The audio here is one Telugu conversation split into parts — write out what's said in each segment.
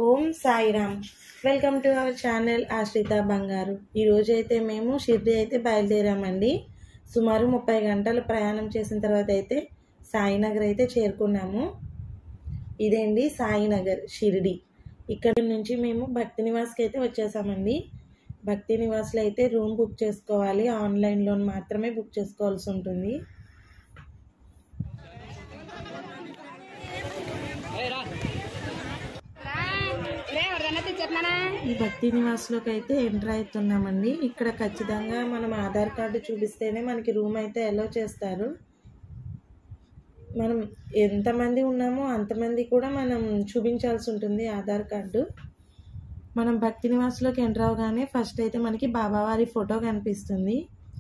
Om Sairam welcome to our channel Ashritha బంగారు ఈరోజు అయితే మేము షిర్డీ అయితే బయలుదేరామండి సుమారు ముప్పై గంటలు ప్రయాణం చేసిన తర్వాత అయితే సాయినగర్ అయితే చేరుకున్నాము ఇదేండి సాయినగర్ షిరిడి ఇక్కడ నుంచి మేము భక్తి నివాస్కి అయితే వచ్చేసామండి భక్తి నివాస్లో అయితే రూమ్ బుక్ చేసుకోవాలి ఆన్లైన్లో మాత్రమే బుక్ చేసుకోవాల్సి ఉంటుంది ఈ భక్తి నివాస్లోకి అయితే ఎంటర్ అవుతున్నామండి ఇక్కడ ఖచ్చితంగా మనం ఆధార్ కార్డు చూపిస్తేనే మనకి రూమ్ అయితే అలో చేస్తారు మనం ఎంతమంది ఉన్నామో అంతమంది కూడా మనం చూపించాల్సి ఉంటుంది ఆధార్ కార్డు మనం భక్తి నివాస్లోకి ఎంటర్ అవగానే ఫస్ట్ అయితే మనకి బాబావారి ఫోటో కనిపిస్తుంది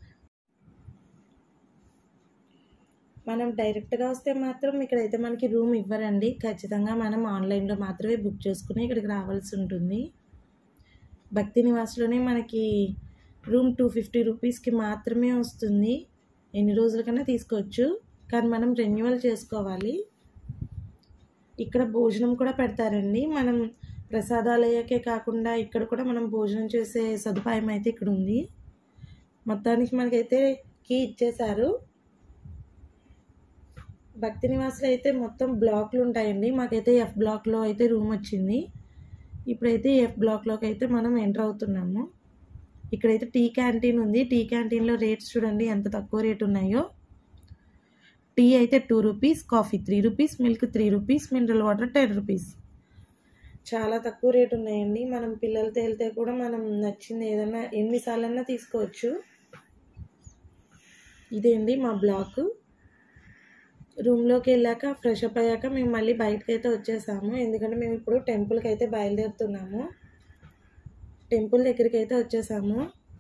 మనం డైరెక్ట్గా వస్తే మాత్రం ఇక్కడైతే మనకి రూమ్ ఇవ్వరండి ఖచ్చితంగా మనం ఆన్లైన్లో మాత్రమే బుక్ చేసుకుని ఇక్కడికి రావాల్సి ఉంటుంది భక్తి నివాస్లోనే మనకి రూమ్ టూ ఫిఫ్టీ రూపీస్కి మాత్రమే వస్తుంది ఎన్ని రోజులకైనా తీసుకోవచ్చు కానీ మనం రెన్యువల్ చేసుకోవాలి ఇక్కడ భోజనం కూడా పెడతారండి మనం ప్రసాదాలయ్యాకే కాకుండా ఇక్కడ కూడా మనం భోజనం చేసే సదుపాయం అయితే ఇక్కడ ఉంది మొత్తానికి మనకైతే కీ ఇచ్చేశారు భక్తి నివాసులు అయితే మొత్తం బ్లాక్లు ఉంటాయండి మాకైతే ఎఫ్ బ్లాక్లో అయితే రూమ్ వచ్చింది ఇప్పుడైతే ఎఫ్ బ్లాక్లోకి అయితే మనం ఎంటర్ అవుతున్నాము ఇక్కడైతే టీ క్యాంటీన్ ఉంది టీ క్యాంటీన్లో రేట్స్ చూడండి ఎంత తక్కువ రేట్ ఉన్నాయో టీ అయితే two rupees coffee three rupees milk three rupees mineral water ten rupees చాలా తక్కువ రేట్ ఉన్నాయండి మనం పిల్లలతో వెళ్తే కూడా మనం నచ్చింది ఏదైనా ఎన్నిసార్లన్నా తీసుకోవచ్చు ఇదేండి మా బ్లాక్ రూమ్లోకి వెళ్ళాక ఫ్రెష్ అప్ అయ్యాక మేము మళ్ళీ బయటకు అయితే వచ్చేసాము ఎందుకంటే మేము ఇప్పుడు టెంపుల్కి అయితే బయలుదేరుతున్నాము టెంపుల్ దగ్గరికి అయితే వచ్చేసాము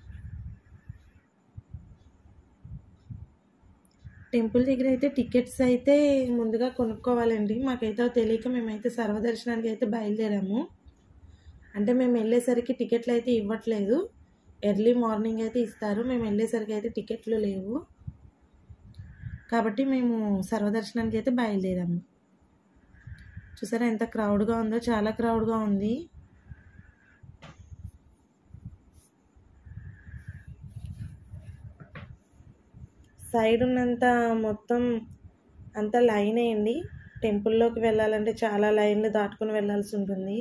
టెంపుల్ దగ్గర అయితే టికెట్స్ అయితే ముందుగా కొనుక్కోవాలండి మాకైతే తెలియక మేమైతే సర్వదర్శనానికి అయితే బయలుదేరాము అంటే మేము వెళ్ళేసరికి టికెట్లు అయితే ఇవ్వట్లేదు ఎర్లీ మార్నింగ్ అయితే ఇస్తారు మేము వెళ్ళేసరికి అయితే టికెట్లు లేవు కాబట్టి మేము సర్వదర్శనానికి అయితే బయలుదేరాము చూసారా ఎంత క్రౌడ్గా ఉందో చాలా క్రౌడ్గా ఉంది సైడ్ ఉన్నంత మొత్తం అంతా లైన్ వేయండి టెంపుల్లోకి వెళ్ళాలంటే చాలా లైన్లు దాటుకుని వెళ్ళాల్సి ఉంటుంది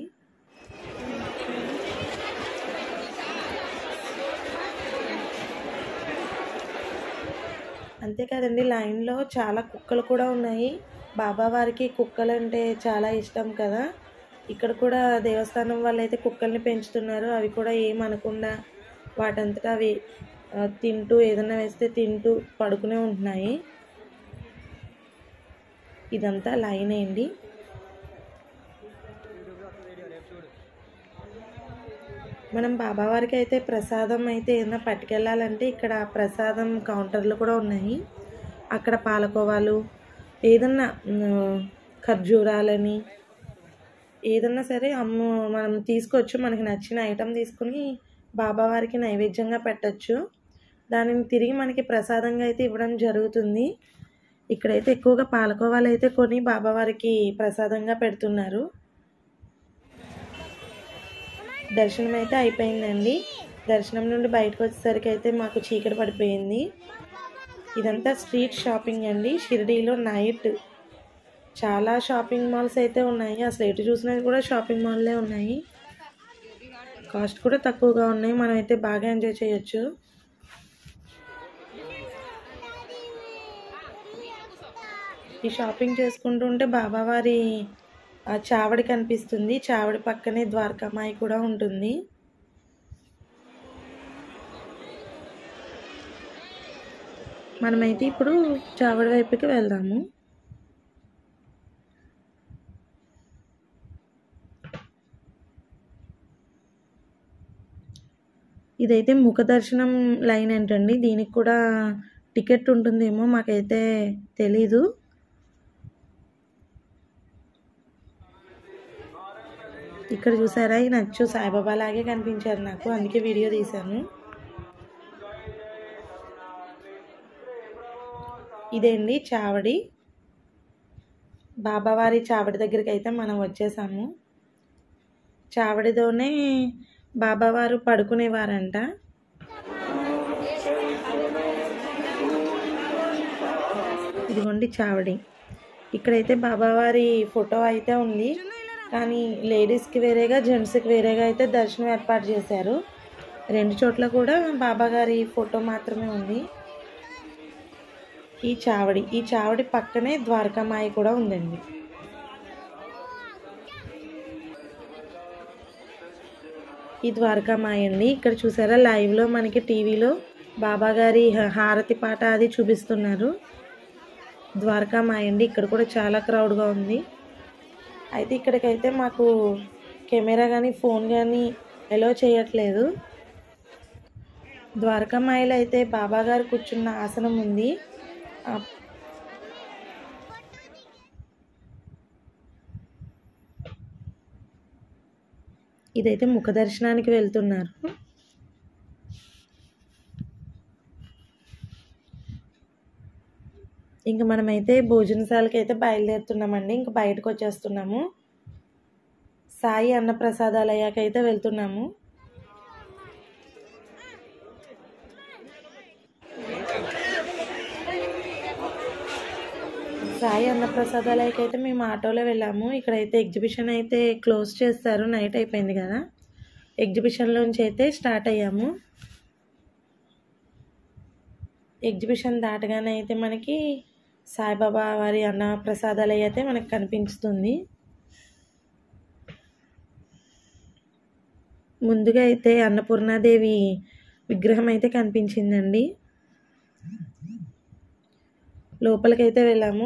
అంతేకాదండి లైన్లో చాలా కుక్కలు కూడా ఉన్నాయి బాబా వారికి కుక్కలు అంటే చాలా ఇష్టం కదా ఇక్కడ కూడా దేవస్థానం వాళ్ళు అయితే కుక్కల్ని పెంచుతున్నారు అవి కూడా ఏమనకుండా వాటంతటా అవి తింటూ ఏదైనా వేస్తే తింటూ పడుకునే ఉంటున్నాయి ఇదంతా లైన్ ఏంటి మనం బాబావారికి అయితే ప్రసాదం అయితే ఏదైనా పట్టుకెళ్ళాలంటే ఇక్కడ ప్రసాదం కౌంటర్లు కూడా ఉన్నాయి అక్కడ పాలకోవాలు ఏదన్నా ఖర్జూరాలని ఏదన్నా సరే అమ్ము మనం తీసుకోవచ్చు మనకి నచ్చిన ఐటెం తీసుకుని బాబావారికి నైవేద్యంగా పెట్టచ్చు దానిని తిరిగి మనకి ప్రసాదంగా అయితే ఇవ్వడం జరుగుతుంది ఇక్కడైతే ఎక్కువగా పాలకోవాలు అయితే కొని బాబావారికి ప్రసాదంగా పెడుతున్నారు దర్శనం అయితే అయిపోయిందండి దర్శనం నుండి బయటకు వచ్చేసరికి అయితే మాకు చీకటి పడిపోయింది ఇదంతా స్ట్రీట్ షాపింగ్ అండి షిరిడీలో నైట్ చాలా షాపింగ్ మాల్స్ అయితే ఉన్నాయి అసలు ఎటు చూసినా కూడా షాపింగ్ మాల్లే ఉన్నాయి కాస్ట్ కూడా తక్కువగా ఉన్నాయి మనం అయితే బాగా ఎంజాయ్ చేయొచ్చు ఈ షాపింగ్ చేసుకుంటుంటే బాబావారి చావడి కనిపిస్తుంది చావడి పక్కనే ద్వారకామాయి కూడా ఉంటుంది మనమైతే ఇప్పుడు చావడి వైపుకి వెళ్దాము ఇదైతే ముఖ దర్శనం లైన్ ఏంటండి దీనికి కూడా టికెట్ ఉంటుందేమో మాకైతే తెలీదు ఇక్కడ చూసారా ఈ నచ్చు సాయిబాబా లాగే కనిపించారు నాకు అందుకే వీడియో తీశాను ఇదేండి చావడి బాబావారి చావడి దగ్గరికి అయితే మనం వచ్చేసాము చావడితోనే బాబావారు పడుకునేవారంట ఇదిగోండి చావడి ఇక్కడైతే బాబావారి ఫోటో అయితే ఉంది కానీ లేడీస్కి వేరేగా జెంట్స్కి వేరేగా అయితే దర్శనం ఏర్పాటు చేశారు రెండు చోట్ల కూడా బాబా గారి ఫోటో మాత్రమే ఉంది ఈ చావడి ఈ చావడి పక్కనే ద్వారకామాయి కూడా ఉందండి ఈ ద్వారకామాయి అండి ఇక్కడ చూసారా లైవ్లో మనకి టీవీలో బాబా గారి హ- హారతి పాట అది చూపిస్తున్నారు ద్వారకామాయి అండి ఇక్కడ కూడా చాలా క్రౌడ్గా ఉంది అయితే ఇక్కడికైతే మాకు కెమెరా కానీ ఫోన్ కానీ ఎలో చేయట్లేదు ద్వారకామాయిలో అయితే బాబా గారు కూర్చున్న ఆసనం ఉంది ఆ ఇదైతే ముఖ దర్శనానికి వెళ్తున్నారు ఇంకా మనమైతే భోజనశాలకి అయితే బయలుదేరుతున్నామండి ఇంకా బయటకు వచ్చేస్తున్నాము సాయి అన్న ప్రసాదాలయ్యాక అయితే వెళ్తున్నాము సాయి అన్న ప్రసాదాలయకి అయితే మేము ఆటోలో వెళ్ళాము ఇక్కడైతే ఎగ్జిబిషన్ అయితే క్లోజ్ చేస్తారు నైట్ అయిపోయింది కదా ఎగ్జిబిషన్లోంచి అయితే స్టార్ట్ అయ్యాము ఎగ్జిబిషన్ దాటగానే అయితే మనకి సాయిబాబా వారి అన్న ప్రసాదాలయ అయితే మనకు కనిపిస్తుంది ముందుగా అయితే అన్నపూర్ణాదేవి విగ్రహం అయితే కనిపించిందండి లోపలికైతే వెళ్ళాము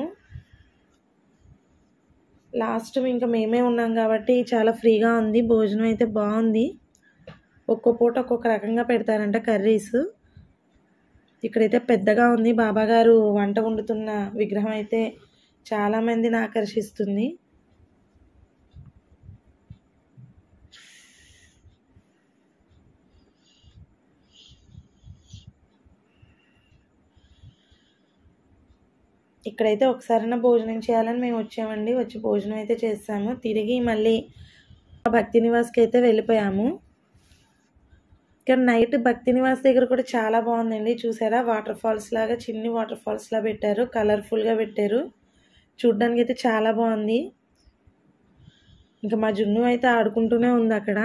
లాస్ట్ ఇంకా మేమే ఉన్నాం కాబట్టి చాలా ఫ్రీగా ఉంది భోజనం అయితే బాగుంది ఒక్కో పూట ఒక్కొక్క రకంగా పెడతారంట కర్రీస్ ఇక్కడైతే పెద్దగా ఉంది బాబా గారు వంట వండుతున్న విగ్రహం అయితే చాలా మందిని ఆకర్షిస్తుంది ఇక్కడైతే ఒకసారైనా భోజనం చేయాలని మేము వచ్చామండి వచ్చి భోజనం అయితే చేసాము తిరిగి మళ్ళీ భక్తి నివాస్కి అయితే వెళ్ళిపోయాము ఇక్కడ నైట్ భక్తి నివాస్ దగ్గర కూడా చాలా బాగుందండి చూసారా వాటర్ ఫాల్స్ లాగా చిన్ని వాటర్ ఫాల్స్ లా పెట్టారు కలర్ఫుల్గా పెట్టారు చూడ్డానికి అయితే చాలా బాగుంది ఇంకా మా జున్ను అయితే ఆడుకుంటూనే ఉంది అక్కడ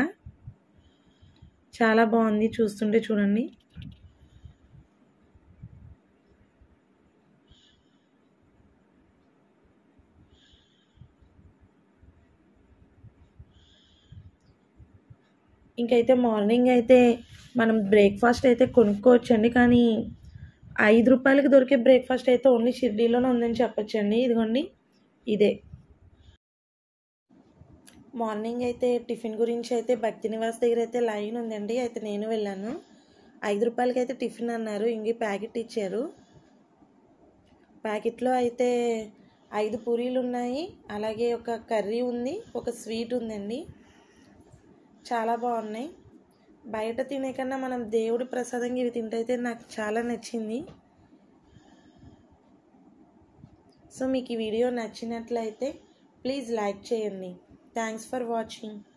చాలా బాగుంది చూస్తుంటే చూడండి ఇంకైతే మార్నింగ్ అయితే మనం బ్రేక్ఫాస్ట్ అయితే కొనుక్కోవచ్చండి కానీ ఐదు రూపాయలకి దొరికే బ్రేక్ఫాస్ట్ అయితే ఓన్లీ షిర్డీలోనే ఉందని చెప్పొచ్చండి ఇదిగోండి ఇదే మార్నింగ్ అయితే టిఫిన్ గురించి అయితే భక్తి నివాస్ దగ్గర అయితే లైన్ ఉందండి అయితే నేను వెళ్ళాను ఐదు రూపాయలకి అయితే టిఫిన్ అన్నారు ఇంగి ప్యాకెట్ ఇచ్చారు ప్యాకెట్లో అయితే ఐదు పూరీలు ఉన్నాయి అలాగే ఒక కర్రీ ఉంది ఒక స్వీట్ ఉందండి చాలా బాగున్నాయి బయట తినే కన్నా మనం దేవుడి ప్రసాదంగా ఇవి తింటైతే నాకు చాలా నచ్చింది సో మీకు ఈ వీడియో నచ్చినట్లయితే ప్లీజ్ లైక్ చేయండి థ్యాంక్స్ ఫర్ వాచింగ్